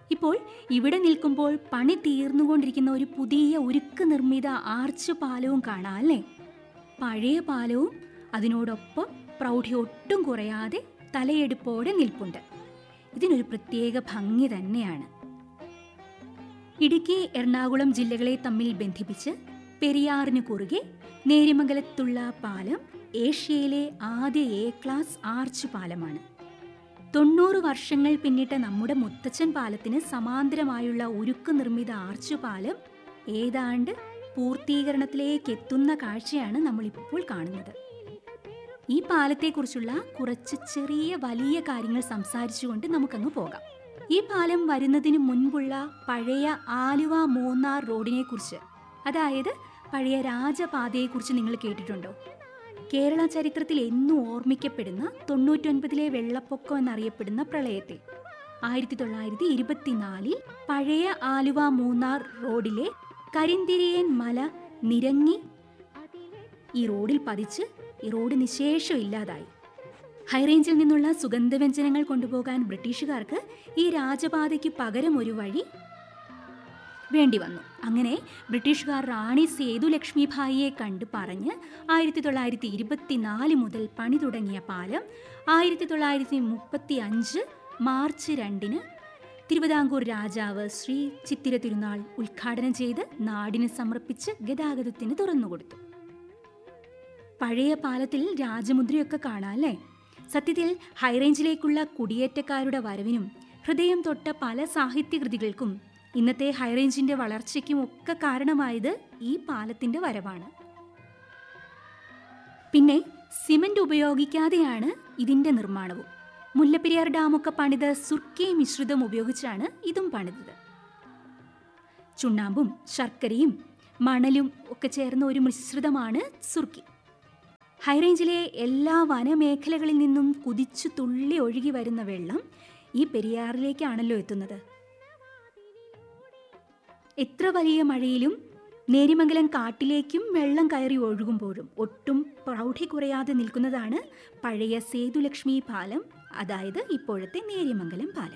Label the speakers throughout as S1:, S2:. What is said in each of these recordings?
S1: ഇപ്പോൾ ഇവിടെ നിൽക്കുമ്പോൾ പണി തീർന്നുകൊണ്ടിരിക്കുന്ന ഒരു പുതിയ ഉരുക്ക് നിർമ്മിത ആർച്ച് പാലവും കാണാം അല്ലേ പഴയ പാലവും അതിനോടൊപ്പം പ്രൗഢി ഒട്ടും കുറയാതെ തലയെടുപ്പോടെ നിൽപ്പുണ്ട് ഇതിനൊരു പ്രത്യേക ഭംഗി തന്നെയാണ് ഇടുക്കി എറണാകുളം ജില്ലകളെ തമ്മിൽ ബന്ധിപ്പിച്ച് പെരിയാറിന് കുറുകെ നേരിമംഗലത്തുള്ള പാലം ഏഷ്യയിലെ ആദ്യ എ ക്ലാസ് ആർച്ച് പാലമാണ് തൊണ്ണൂറ് വർഷങ്ങൾ പിന്നിട്ട നമ്മുടെ മുത്തച്ഛൻ പാലത്തിന് സമാന്തരമായുള്ള ഉരുക്ക് നിർമ്മിത ആർച്ച് പാലം ഏതാണ്ട് പൂർത്തീകരണത്തിലേക്ക് എത്തുന്ന കാഴ്ചയാണ് നമ്മൾ ഇപ്പോൾ കാണുന്നത് ഈ പാലത്തെക്കുറിച്ചുള്ള കുറച്ച് ചെറിയ വലിയ കാര്യങ്ങൾ സംസാരിച്ചുകൊണ്ട് നമുക്കങ്ങ് പോകാം ഈ പാലം വരുന്നതിന് മുൻപുള്ള പഴയ ആലുവ മൂന്നാർ റോഡിനെ കുറിച്ച് അതായത് പഴയ രാജപാതയെക്കുറിച്ച് നിങ്ങൾ കേട്ടിട്ടുണ്ടോ കേരള ചരിത്രത്തിൽ എന്നും ഓർമ്മിക്കപ്പെടുന്ന തൊണ്ണൂറ്റൊൻപതിലെ വെള്ളപ്പൊക്കം എന്നറിയപ്പെടുന്ന പ്രളയത്തിൽ ആയിരത്തി തൊള്ളായിരത്തി ഇരുപത്തിനാലിൽ പഴയ ആലുവ മൂന്നാർ റോഡിലെ കരിന്തിരിയൻ മല നിരങ്ങി ഈ റോഡിൽ പതിച്ച് ഈ റോഡ് നിശേഷം ഇല്ലാതായി ഹൈറേഞ്ചിൽ നിന്നുള്ള സുഗന്ധവ്യഞ്ജനങ്ങൾ കൊണ്ടുപോകാൻ ബ്രിട്ടീഷുകാർക്ക് ഈ രാജപാതയ്ക്ക് പകരം ഒരു വഴി വേണ്ടി വന്നു അങ്ങനെ ബ്രിട്ടീഷുകാർ റാണി സേതു ലക്ഷ്മിഭായിയെ കണ്ട് പറഞ്ഞ് ആയിരത്തി തൊള്ളായിരത്തി ഇരുപത്തിനാല് മുതൽ പണി തുടങ്ങിയ പാലം ആയിരത്തി തൊള്ളായിരത്തി മുപ്പത്തി അഞ്ച് മാർച്ച് രണ്ടിന് തിരുവിതാംകൂർ രാജാവ് ശ്രീ ചിത്തിര തിരുനാൾ ഉദ്ഘാടനം ചെയ്ത് നാടിന് സമർപ്പിച്ച് ഗതാഗതത്തിന് തുറന്നുകൊടുത്തു പഴയ പാലത്തിൽ രാജമുദ്രയൊക്കെ കാണാം അല്ലേ സത്യത്തിൽ ഹൈറേഞ്ചിലേക്കുള്ള കുടിയേറ്റക്കാരുടെ വരവിനും ഹൃദയം തൊട്ട പല സാഹിത്യകൃതികൾക്കും ഇന്നത്തെ ഹൈറേഞ്ചിന്റെ വളർച്ചയ്ക്കും ഒക്കെ കാരണമായത് ഈ പാലത്തിന്റെ വരവാണ് പിന്നെ സിമന്റ് ഉപയോഗിക്കാതെയാണ് ഇതിന്റെ നിർമ്മാണവും മുല്ലപ്പെരിയാർ ഡാമൊക്കെ പണിത് സുർക്കി മിശ്രിതം ഉപയോഗിച്ചാണ് ഇതും പണിതത് ചുണ്ണാമ്പും ശർക്കരയും മണലും ഒക്കെ ചേർന്ന ഒരു മിശ്രിതമാണ് സുർക്കി ഹൈറേഞ്ചിലെ എല്ലാ വനമേഖലകളിൽ നിന്നും കുതിച്ചു തുള്ളി ഒഴുകി വരുന്ന വെള്ളം ഈ പെരിയാറിലേക്കാണല്ലോ എത്തുന്നത് എത്ര വലിയ മഴയിലും നേരിമംഗലം കാട്ടിലേക്കും വെള്ളം കയറി ഒഴുകുമ്പോഴും ഒട്ടും പ്രൗഢി കുറയാതെ നിൽക്കുന്നതാണ് പഴയ സേതുലക്ഷ്മി പാലം അതായത് ഇപ്പോഴത്തെ നേരിമംഗലം പാലം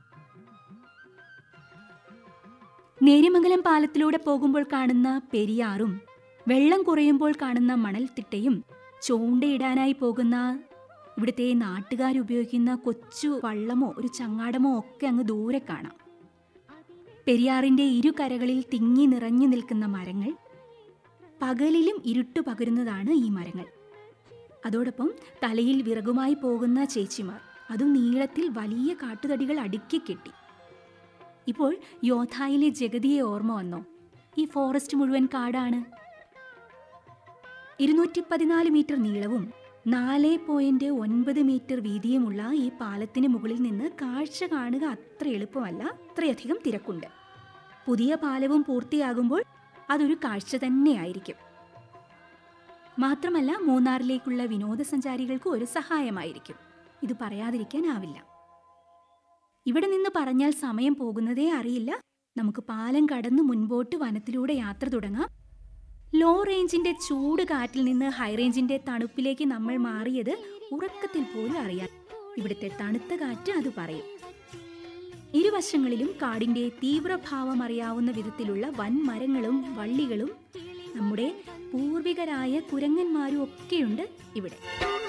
S1: നേരിമംഗലം പാലത്തിലൂടെ പോകുമ്പോൾ കാണുന്ന പെരിയാറും വെള്ളം കുറയുമ്പോൾ കാണുന്ന മണൽത്തിട്ടയും ചൂണ്ടയിടാനായി പോകുന്ന ഇവിടുത്തെ നാട്ടുകാർ ഉപയോഗിക്കുന്ന കൊച്ചു വള്ളമോ ഒരു ചങ്ങാടമോ ഒക്കെ അങ്ങ് ദൂരെ കാണാം പെരിയാറിന്റെ ഇരു കരകളിൽ തിങ്ങി നിറഞ്ഞു നിൽക്കുന്ന മരങ്ങൾ പകലിലും ഇരുട്ടു പകരുന്നതാണ് ഈ മരങ്ങൾ അതോടൊപ്പം തലയിൽ വിറകുമായി പോകുന്ന ചേച്ചിമാർ അതും നീളത്തിൽ വലിയ കാട്ടുതടികൾ അടുക്കി കെട്ടി ഇപ്പോൾ യോധായിലെ ജഗതിയെ ഓർമ്മ വന്നോ ഈ ഫോറസ്റ്റ് മുഴുവൻ കാടാണ് ഇരുന്നൂറ്റി പതിനാല് മീറ്റർ നീളവും നാല് പോയിന്റ് ഒൻപത് മീറ്റർ വീതിയുമുള്ള ഈ പാലത്തിന് മുകളിൽ നിന്ന് കാഴ്ച കാണുക അത്ര എളുപ്പമല്ല അത്രയധികം തിരക്കുണ്ട് പുതിയ പാലവും പൂർത്തിയാകുമ്പോൾ അതൊരു കാഴ്ച തന്നെയായിരിക്കും മാത്രമല്ല മൂന്നാറിലേക്കുള്ള വിനോദസഞ്ചാരികൾക്ക് ഒരു സഹായമായിരിക്കും ഇത് പറയാതിരിക്കാനാവില്ല ഇവിടെ നിന്ന് പറഞ്ഞാൽ സമയം പോകുന്നതേ അറിയില്ല നമുക്ക് പാലം കടന്ന് മുൻപോട്ട് വനത്തിലൂടെ യാത്ര തുടങ്ങാം ലോ റേഞ്ചിന്റെ ചൂട് കാറ്റിൽ നിന്ന് ഹൈ റേഞ്ചിന്റെ തണുപ്പിലേക്ക് നമ്മൾ മാറിയത് ഉറക്കത്തിൽ പോലും അറിയാം ഇവിടുത്തെ തണുത്ത കാറ്റ് അത് പറയും ഇരുവശങ്ങളിലും കാടിന്റെ തീവ്രഭാവം അറിയാവുന്ന വിധത്തിലുള്ള വൻമരങ്ങളും വള്ളികളും നമ്മുടെ പൂർവികരായ കുരങ്ങന്മാരും ഒക്കെയുണ്ട് ഇവിടെ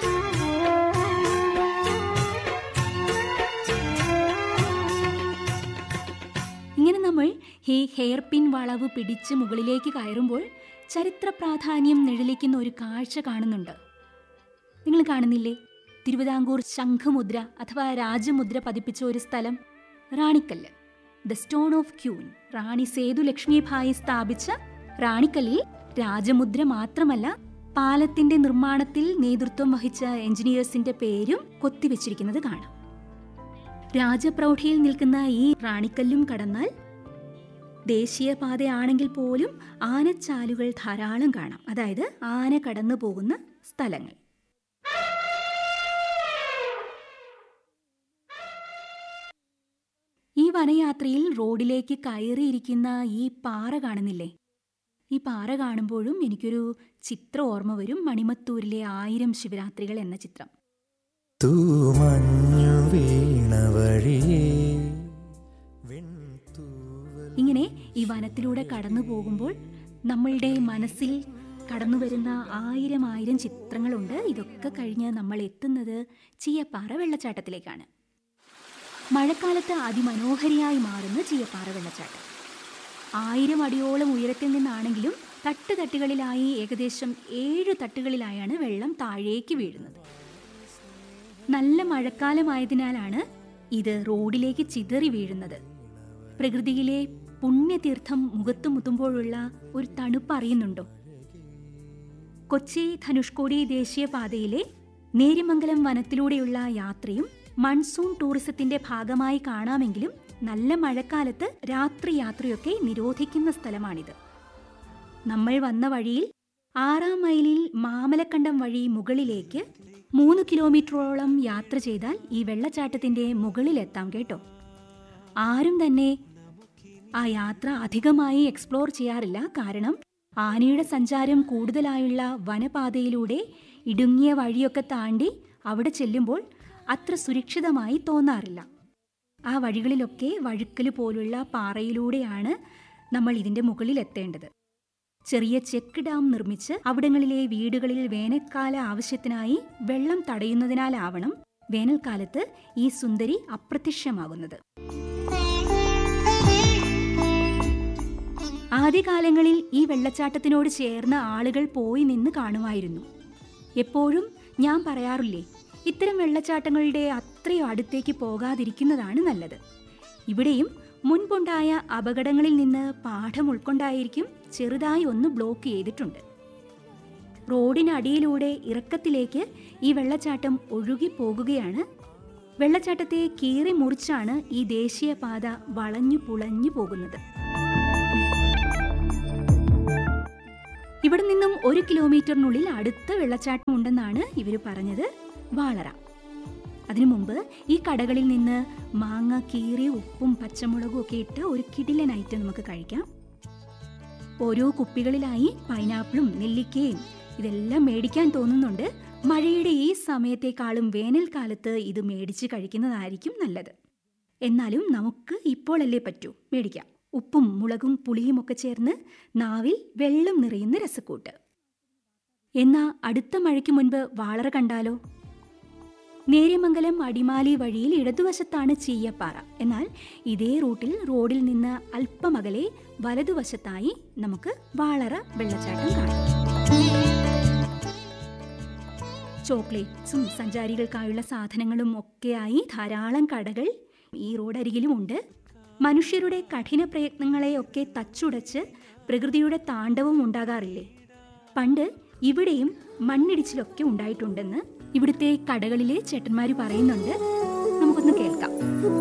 S1: ഇങ്ങനെ നമ്മൾ ഈ ഹെയർ പിൻ വളവ് പിടിച്ച് മുകളിലേക്ക് കയറുമ്പോൾ ചരിത്ര പ്രാധാന്യം നിഴലിക്കുന്ന ഒരു കാഴ്ച കാണുന്നുണ്ട് നിങ്ങൾ കാണുന്നില്ലേ തിരുവിതാംകൂർ ശംഖുമുദ്ര അഥവാ രാജമുദ്ര പതിപ്പിച്ച ഒരു സ്ഥലം റാണിക്കല്ല് the stone of queen Rani Sethu Lakshmibai സ്ഥാപിച്ച റാണിക്കല്ലിൽ രാജമുദ്ര മാത്രമല്ല പാലത്തിന്റെ നിർമ്മാണത്തിൽ നേതൃത്വം വഹിച്ച എഞ്ചിനീയേഴ്സിന്റെ പേരും കൊത്തിവെച്ചിരിക്കുന്നത് കാണാം രാജപ്രൗഢിയിൽ നിൽക്കുന്ന ഈ റാണിക്കല്ലും കടന്നാൽ ദേശീയപാതയാണെങ്കിൽ പോലും ആനച്ചാലുകൾ ധാരാളം കാണാം അതായത് ആന കടന്നു പോകുന്ന സ്ഥലങ്ങൾ ഈ വനയാത്രയിൽ റോഡിലേക്ക് കയറിയിരിക്കുന്ന ഈ പാറ കാണുന്നില്ലേ ഈ പാറ കാണുമ്പോഴും എനിക്കൊരു ചിത്രം ഓർമ്മ വരും മണിമത്തൂരിലെ ആയിരം ശിവരാത്രികൾ എന്ന ചിത്രം
S2: തൂമഞ്ഞു വീണ വഴിയേ
S1: ഇങ്ങനെ ഈ വനത്തിലൂടെ കടന്നു പോകുമ്പോൾ നമ്മളുടെ മനസ്സിൽ കടന്നു വരുന്ന ആയിരം ആയിരം ചിത്രങ്ങളുണ്ട് ഇതൊക്കെ കഴിഞ്ഞ് നമ്മൾ എത്തുന്നത് ചീയപ്പാറ വെള്ളച്ചാട്ടത്തിലേക്കാണ് മഴക്കാലത്ത് അതിമനോഹരിയായി മാറുന്ന ചീയപ്പാറ വെള്ളച്ചാട്ടം ആയിരം അടിയോളം ഉയരത്തിൽ നിന്നാണെങ്കിലും തട്ടുതട്ടുകളിലായി ഏകദേശം ഏഴ് തട്ടുകളിലായാണ് വെള്ളം താഴേക്ക് വീഴുന്നത് നല്ല മഴക്കാലമായതിനാലാണ് ഇത് റോഡിലേക്ക് ചിതറി വീഴുന്നത് പ്രകൃതിയിലെ പുണ്യതീർത്ഥം മുഖത്തു മുത്തുമ്പോഴുള്ള ഒരു തണുപ്പ് അറിയുന്നുണ്ടോ കൊച്ചി ധനുഷ്കോടി ദേശീയപാതയിലെ നേരിമംഗലം വനത്തിലൂടെയുള്ള യാത്രയും മൺസൂൺ ടൂറിസത്തിന്റെ ഭാഗമായി കാണാമെങ്കിലും നല്ല മഴക്കാലത്ത് രാത്രി യാത്രയൊക്കെ നിരോധിക്കുന്ന സ്ഥലമാണിത് നമ്മൾ വന്ന വഴിയിൽ ആറാം മൈലിൽ മാമലക്കണ്ടം വഴി മുകളിലേക്ക് മൂന്ന് കിലോമീറ്ററോളം യാത്ര ചെയ്താൽ ഈ വെള്ളച്ചാട്ടത്തിന്റെ മുകളിലെത്താം കേട്ടോ ആരും തന്നെ ആ യാത്ര അധികമായി എക്സ്പ്ലോർ ചെയ്യാറില്ല കാരണം ആനയുടെ സഞ്ചാരം കൂടുതലായുള്ള വനപാതയിലൂടെ ഇടുങ്ങിയ വഴിയൊക്കെ താണ്ടി അവിടെ ചെല്ലുമ്പോൾ അത്ര സുരക്ഷിതമായി തോന്നാറില്ല ആ വഴികളിലൊക്കെ വഴുക്കൽ പോലുള്ള പാറയിലൂടെയാണ് നമ്മൾ ഇതിന്റെ മുകളിൽ എത്തേണ്ടത് ചെറിയ ചെക്ക് ഡാം നിർമ്മിച്ച് അവിടങ്ങളിലെ വീടുകളിൽ വേനൽക്കാല ആവശ്യത്തിനായി വെള്ളം തടയുന്നതിനാലാവണം വേനൽക്കാലത്ത് ഈ സുന്ദരി അപ്രത്യക്ഷമാകുന്നത് ആദ്യകാലങ്ങളിൽ ഈ വെള്ളച്ചാട്ടത്തിനോട് ചേർന്ന ആളുകൾ പോയി നിന്ന് കാണുമായിരുന്നു എപ്പോഴും ഞാൻ പറയാറില്ലേ ഇത്തരം വെള്ളച്ചാട്ടങ്ങളുടെ അത്രയും അടുത്തേക്ക് പോകാതിരിക്കുന്നതാണ് നല്ലത് ഇവിടെയും മുൻപുണ്ടായ അപകടങ്ങളിൽ നിന്ന് പാഠം ഉൾക്കൊണ്ടായിരിക്കും ചെറുതായി ഒന്ന് ബ്ലോക്ക് ചെയ്തിട്ടുണ്ട് റോഡിനടിയിലൂടെ ഇറക്കത്തിലേക്ക് ഈ വെള്ളച്ചാട്ടം ഒഴുകി പോകുകയാണ് വെള്ളച്ചാട്ടത്തെ കീറി മുറിച്ചാണ് ഈ ദേശീയപാത വളഞ്ഞു പുളഞ്ഞു പോകുന്നത് ഇവിടെ നിന്നും ഒരു കിലോമീറ്ററിനുള്ളിൽ അടുത്ത വെള്ളച്ചാട്ടം ഉണ്ടെന്നാണ് ഇവർ പറഞ്ഞത് വാളറ അതിനു മുമ്പ് ഈ കടകളിൽ നിന്ന് മാങ്ങ കീറി ഉപ്പും പച്ചമുളകും ഒക്കെ ഇട്ട ഒരു കിടിലൻ ഐറ്റം നമുക്ക് കഴിക്കാം ഓരോ കുപ്പികളിലായി പൈനാപ്പിളും നെല്ലിക്കയും ഇതെല്ലാം മേടിക്കാൻ തോന്നുന്നുണ്ട് മഴയുടെ ഈ സമയത്തേക്കാളും വേനൽക്കാലത്ത് ഇത് മേടിച്ച് കഴിക്കുന്നതായിരിക്കും നല്ലത് എന്നാലും നമുക്ക് ഇപ്പോഴല്ലേ പറ്റൂ മേടിക്കാം ഉപ്പും മുളകും പുളിയും ഒക്കെ ചേർന്ന് നാവിൽ വെള്ളം നിറയുന്ന രസക്കൂട്ട് എന്നാ അടുത്ത മഴയ്ക്ക് മുൻപ് വാളറ കണ്ടാലോ നേര്യമംഗലം അടിമാലി വഴിയിൽ ഇടതുവശത്താണ് ചീയപ്പാറ എന്നാൽ ഇതേ റൂട്ടിൽ റോഡിൽ നിന്ന് അല്പമകലെ വലതുവശത്തായി നമുക്ക് വാളറ വെള്ളച്ചാട്ടം കാണാം ചോക്ലേറ്റ്സും സഞ്ചാരികൾക്കായുള്ള സാധനങ്ങളും ഒക്കെയായി ധാരാളം കടകൾ ഈ റോഡരികിലുമുണ്ട് മനുഷ്യരുടെ കഠിന പ്രയത്നങ്ങളെയൊക്കെ തച്ചുടച്ച് പ്രകൃതിയുടെ താണ്ഡവം ഉണ്ടാകാറില്ലേ പണ്ട് ഇവിടെയും മണ്ണിടിച്ചിലൊക്കെ ഉണ്ടായിട്ടുണ്ടെന്ന് ഇവിടുത്തെ കടകളിലെ ചേട്ടന്മാര് പറയുന്നുണ്ട് നമുക്കൊന്ന് കേൾക്കാം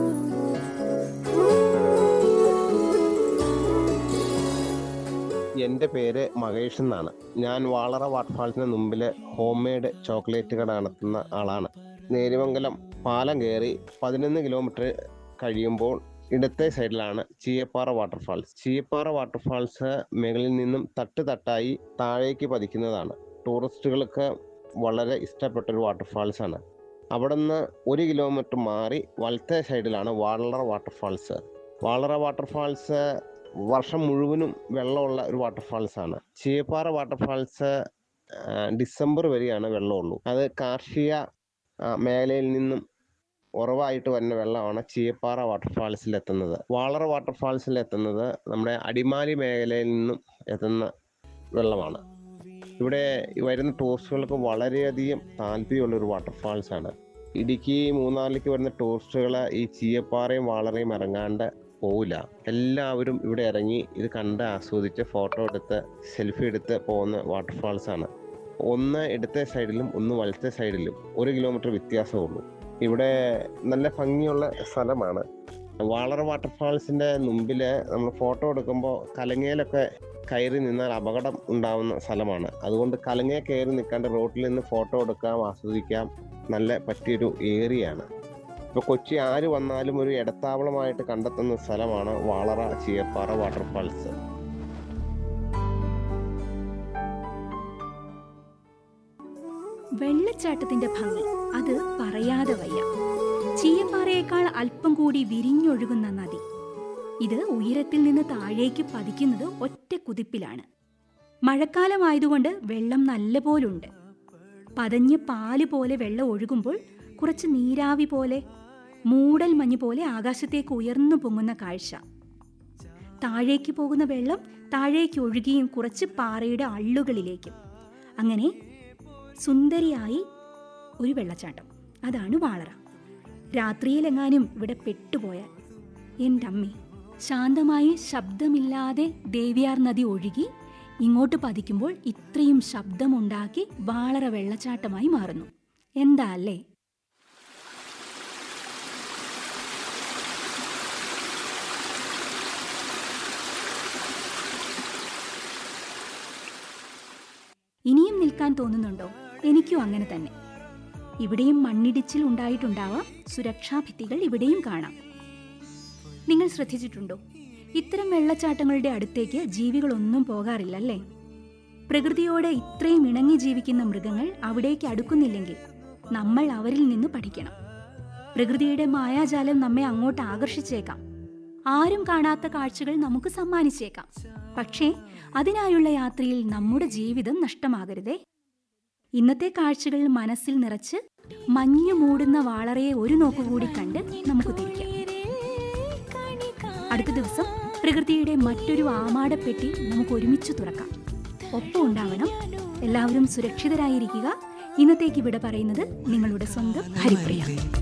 S2: എൻ്റെ പേര് മഹേഷ് എന്നാണ് ഞാൻ വാളറ വാട്ടർഫാൾസിന് മുമ്പിൽ ഹോം മെയ്ഡ് ചോക്ലേറ്റ് കട നടത്തുന്ന ആളാണ് നേരിമംഗലം പാലം കയറി പതിനൊന്ന് കിലോമീറ്റർ കഴിയുമ്പോൾ ഇടത്തെ സൈഡിലാണ് ചീയപ്പാറ വാട്ടർഫാൾസ് ചീയപ്പാറ വാട്ടർഫാൾസ് മുകളിൽ നിന്നും തട്ട് തട്ടായി താഴേക്ക് പതിക്കുന്നതാണ് ടൂറിസ്റ്റുകൾക്ക് വളരെ ഇഷ്ടപ്പെട്ട ഒരു വാട്ടർഫാൾസ് ആണ് അവിടെ നിന്ന് ഒരു കിലോമീറ്റർ മാറി വലത്തെ സൈഡിലാണ് വാളറ വാട്ടർഫാൾസ് വാളറ വാട്ടർഫാൾസ് വർഷം മുഴുവനും വെള്ളമുള്ള ഒരു വാട്ടർഫാൾസ് ആണ് ചീയപ്പാറ വാട്ടർഫാൾസ് ആ, ഡിസംബർ വരെയാണ് വെള്ളമുള്ളൂ അത് കാർഷിക ആ, മേഖലയിൽ നിന്നും ഉറവായിട്ട് വരുന്ന വെള്ളമാണ് ചീയപ്പാറ വാട്ടർഫാൾസിൽ എത്തുന്നത് വാളറ വാട്ടർഫാൾസിൽ എത്തുന്നത് നമ്മുടെ അടിമാലി മേഖലയിൽ നിന്നും എത്തുന്ന വെള്ളമാണ് ഇവിടെ വരുന്ന ടൂറിസ്റ്റുകൾക്ക് വളരെയധികം താല്പര്യമുള്ള ഒരു വാട്ടർഫാൾസ് ആണ് ഇടുക്കി മൂന്നാറിലേക്ക് വരുന്ന ടൂറിസ്റ്റുകൾ ഈ ചീയപ്പാറയും വാളറയും ഇറങ്ങാണ്ട് പോവില്ല എല്ലാവരും ഇവിടെ ഇറങ്ങി ഇത് കണ്ട് ആസ്വദിച്ച് ഫോട്ടോ എടുത്ത് സെൽഫി എടുത്ത് പോകുന്ന വാട്ടർഫാൾസ് ആണ് ഒന്ന് ഇടത്തെ സൈഡിലും ഒന്ന് വലത്തെ സൈഡിലും ഒരു കിലോമീറ്റർ വ്യത്യാസമേ ഉള്ളൂ ഇവിടെ നല്ല ഭംഗിയുള്ള സ്ഥലമാണ് വാളറ വാട്ടർഫാൾസിന്റെ മുമ്പിൽ നമ്മൾ ഫോട്ടോ എടുക്കുമ്പോൾ കലങ്ങയിലൊക്കെ കയറി നിന്നാൽ അപകടം ഉണ്ടാവുന്ന സ്ഥലമാണ് അതുകൊണ്ട് കലങ്ങയെ കയറി നിൽക്കാണ്ട് റോഡിൽ നിന്ന് ഫോട്ടോ എടുക്കാം ആസ്വദിക്കാം നല്ല പറ്റിയൊരു ഏരിയയാണ് ഇപ്പൊ കൊച്ചി ആര് വന്നാലും ഒരു ഇടത്താവളമായിട്ട് കണ്ടെത്തുന്ന സ്ഥലമാണ് വാളറ ചീയപ്പാറ വാട്ടർഫാൾസ്
S1: വെള്ളച്ചാട്ടത്തിന്റെ ഭംഗി അത് പറയാതെ വയ്യ ചീയപ്പാറയേക്കാൾ അല്പം കൂടി വിരിഞ്ഞൊഴുകുന്ന നദി ഇത് ഉയരത്തിൽ നിന്ന് താഴേക്ക് പതിക്കുന്നത് ഒറ്റ കുതിപ്പിലാണ് മഴക്കാലമായതുകൊണ്ട് വെള്ളം നല്ലപോലുണ്ട് പതഞ്ഞ് പാല് പോലെ വെള്ളം ഒഴുകുമ്പോൾ കുറച്ച് നീരാവി പോലെ മൂടൽ മഞ്ഞ് പോലെ ആകാശത്തേക്ക് ഉയർന്നു പൊങ്ങുന്ന കാഴ്ച താഴേക്ക് പോകുന്ന വെള്ളം താഴേക്ക് ഒഴുകിയും കുറച്ച് പാറയുടെ അള്ളുകളിലേക്കും അങ്ങനെ സുന്ദരിയായി ഒരു വെള്ളച്ചാട്ടം അതാണ് വാളറ രാത്രിയിലെങ്ങാനും ഇവിടെ പെട്ടുപോയാൽ എൻ്റെ അമ്മേ ശാന്തമായി ശബ്ദമില്ലാതെ ദേവിയാർ നദി ഒഴുകി ഇങ്ങോട്ട് പതിക്കുമ്പോൾ ഇത്രയും ശബ്ദമുണ്ടാക്കി വാളറ വെള്ളച്ചാട്ടമായി മാറുന്നു എന്താ അല്ലേ ഇനിയും നിൽക്കാൻ തോന്നുന്നുണ്ടോ എനിക്കും അങ്ങനെ തന്നെ ഇവിടെയും മണ്ണിടിച്ചിൽ ഉണ്ടായിട്ടുണ്ടാവാം സുരക്ഷാ ഭിത്തികൾ ഇവിടെയും കാണാം നിങ്ങൾ ശ്രദ്ധിച്ചിട്ടുണ്ടോ ഇത്തരം വെള്ളച്ചാട്ടങ്ങളുടെ അടുത്തേക്ക് ജീവികളൊന്നും പോകാറില്ലല്ലേ പ്രകൃതിയോട് ഇത്രയും ഇണങ്ങി ജീവിക്കുന്ന മൃഗങ്ങൾ അവിടേക്ക് അടുക്കുന്നില്ലെങ്കിൽ നമ്മൾ അവരിൽ നിന്ന് പഠിക്കണം പ്രകൃതിയുടെ മായാജാലം നമ്മെ അങ്ങോട്ട് ആകർഷിച്ചേക്കാം ആരും കാണാത്ത കാഴ്ചകൾ നമുക്ക് സമ്മാനിച്ചേക്കാം പക്ഷേ അതിനായുള്ള യാത്രയിൽ നമ്മുടെ ജീവിതം നഷ്ടമാകരുതേ ഇന്നത്തെ കാഴ്ചകൾ മനസ്സിൽ നിറച്ച് മഞ്ഞു മൂടുന്ന വാളറയെ ഒരു നോക്കുകൂടി കണ്ട് നമുക്ക് തിരിക്കാം അടുത്ത ദിവസം പ്രകൃതിയുടെ മറ്റൊരു ആമാടപ്പെട്ടി നമുക്ക് ഒരുമിച്ച് തുറക്കാം ഒപ്പം ഉണ്ടാവണം എല്ലാവരും സുരക്ഷിതരായിരിക്കുക ഇന്നത്തേക്ക് ഇവിടെ പറയുന്നത് നിങ്ങളുടെ സ്വന്തം ഹരിപ്രിയ